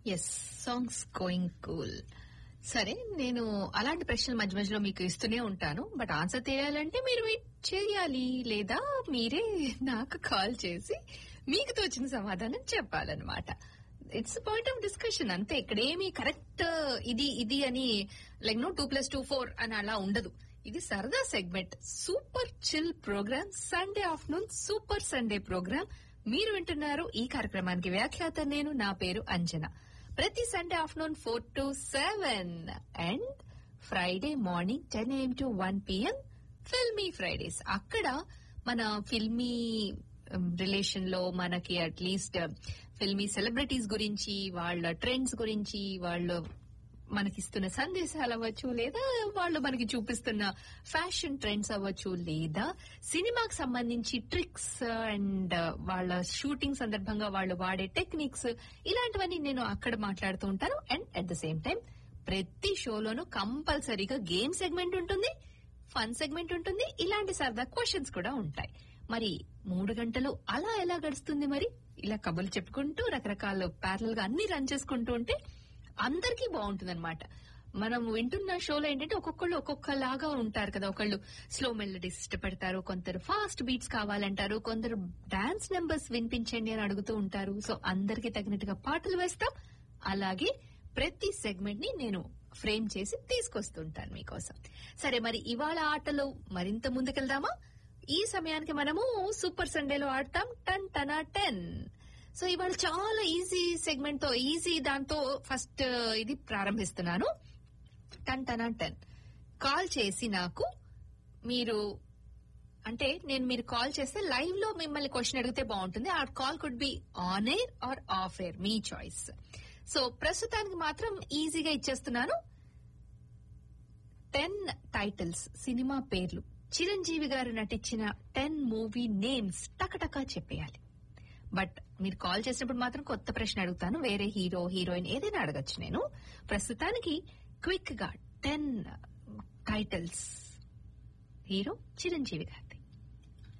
yes songs going cool సరే నేను అలాంటి ప్రశ్నలు మధ్య మధ్యలో మీకు ఇస్తూనే ఉంటాను బట్ ఆన్సర్ తెలియాలంటే మీరు వెయిట్ చేయాలి లేదా మీరే నాకు కాల్ చేసి మీకు తోచిన సమాధానం చెప్పాలన్నమాట ఇట్స్ పాయింట్ ఆఫ్ డిస్కషన్ అంతే ఇక్కడ ఏమి కరెక్ట్ ఇది ఇది అని like no two plus two four అని అలా ఉండదు ఇది సరదా segment super chill program Sunday afternoon super Sunday program మీరు వింటున్నారు ఈ కార్యక్రమానికి వ్యాఖ్యాత నేను నా పేరు అంజన ప్రతి Sunday afternoon four to seven and Friday morning ten AM to one PM filmy Fridays అక్కడ మన ఫిల్మీ రిలేషన్ లో మనకి అట్లీస్ట్ ఫిల్మీ సెలబ్రిటీస్ గురించి వాళ్ళ ట్రెండ్స్ గురించి వాళ్ళు మనకిస్తున్న సందేశాలు అవ్వచ్చు లేదా వాళ్ళు మనకి చూపిస్తున్న ఫ్యాషన్ ట్రెండ్స్ అవ్వచ్చు లేదా సినిమాకి సంబంధించి ట్రిక్స్ అండ్ వాళ్ళ షూటింగ్ సందర్భంగా వాళ్ళు వాడే టెక్నిక్స్ ఇలాంటివన్నీ నేను అక్కడ మాట్లాడుతూ ఉంటాను and at the same time ప్రతి షోలోనూ కంపల్సరీగా గేమ్ సెగ్మెంట్ ఉంటుంది ఫన్ సెగ్మెంట్ ఉంటుంది ఇలాంటి సరదా క్వశ్చన్స్ కూడా ఉంటాయి మరి మూడు గంటలు అలా ఎలా గడుస్తుంది మరి ఇలా కబుర్లు చెప్పుకుంటూ రకరకాల ప్యారల్ గా అన్ని రన్ చేసుకుంటూ ఉంటే అందరికీ బాగుంటుంది అనమాట మనం వింటున్న షోలో ఏంటంటే ఒక్కొక్కళ్ళు ఒక్కొక్కలాగా ఉంటారు కదా ఒకళ్ళు స్లో మెలడీస్ ఇష్టపడతారు కొందరు ఫాస్ట్ బీట్స్ కావాలంటారు కొందరు డాన్స్ నెంబర్స్ వినిపించండి అని అడుగుతూ ఉంటారు సో అందరికి తగినట్టుగా పాటలు వేస్తాం అలాగే ప్రతి సెగ్మెంట్ ని నేను ఫ్రేమ్ చేసి తీసుకొస్తుంటాను మీకోసం సరే మరి ఇవాళ ఆటలో మరింత ముందుకెళ్దామా ఈ సమయానికి మనము సూపర్ సండేలో ఆడతాం టన్ టనా టెన్ సో ఇవాళ చాలా ఈజీ సెగ్మెంట్ తో ఈజీ దాంతో ఫస్ట్ ఇది ప్రారంభిస్తున్నాను టన్ టనా టెన్ కాల్ చేసి నాకు మీరు అంటే నేను మీరు కాల్ చేస్తే లైవ్ లో మిమ్మల్ని క్వశ్చన్ అడిగితే బాగుంటుంది ఆ call could be on air or off air మీ చాయిస్ సో ప్రస్తుతానికి మాత్రం ఈజీగా ఇచ్చేస్తున్నాను టెన్ టైటిల్స్ సినిమా పేర్లు చిరంజీవి గారు నటించిన టెన్ మూవీ నేమ్స్ టకటకా చెప్పేయాలి బట్ మీరు కాల్ చేసినప్పుడు మాత్రం కొత్త ప్రశ్న అడుగుతాను వేరే హీరో హీరోయిన్ ఏదైనా అడగచ్చు నేను ప్రస్తుతానికి క్విక్ గా టెన్ టైటిల్స్ హీరో చిరంజీవి గారు